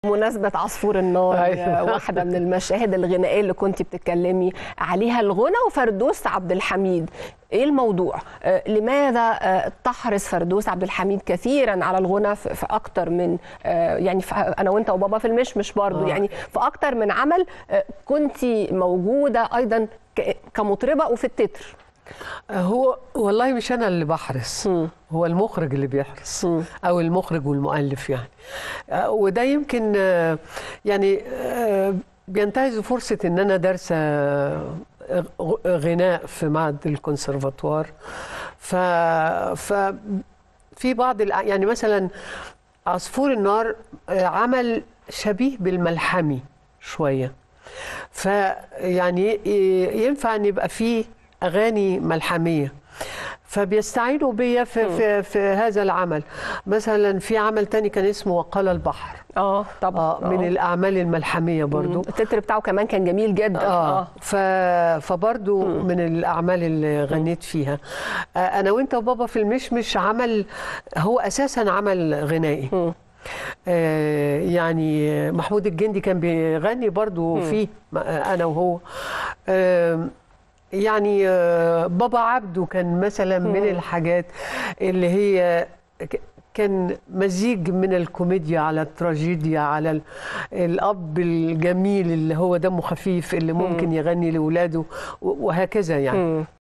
بمناسبة عصفور النار أيوة. واحدة من المشاهد الغنائية اللي كنت بتتكلمي عليها الغنى وفردوس عبد الحميد ايه الموضوع؟ آه، لماذا آه، تحرص فردوس عبد الحميد كثيرا على الغنى في في اكتر من آه، يعني في انا وانت وبابا في المشمش برضو آه. يعني في اكتر من عمل كنت موجودة ايضا ك- كمطربة وفي التتر هو والله مش انا اللي بحرص مم. هو المخرج اللي بيحرص مم. او المخرج والمؤلف يعني آه، وده يمكن آه، يعني آه، بينتهزوا فرصه ان انا دارسه آه، غ- غناء في معهد الكونسرفاتوار ف ف في بعض الأ- يعني مثلا عصفور النار آه، عمل شبيه بالملحمي شويه فيعني ينفع ان يبقى فيه اغاني ملحميه فبيستعينوا بيا في, في, في هذا العمل مثلا في عمل تاني كان اسمه وقال البحر اه طبعا آه من آه. الاعمال الملحميه برضو التتر بتاعه كمان كان جميل جدا اه ف... فبرضو من الاعمال اللي غنيت فيها آه انا وانت وبابا في المشمش عمل هو اساسا عمل غنائي مم. آه يعني محمود الجندي كان بيغني برضو فيه ما- انا وهو آه يعني آه بابا عبده كان مثلا من الحاجات اللي هي ك- كان مزيج من الكوميديا على التراجيديا على ال- الاب الجميل اللي هو دمه خفيف اللي ممكن يغني لاولاده و- وهكذا يعني مم.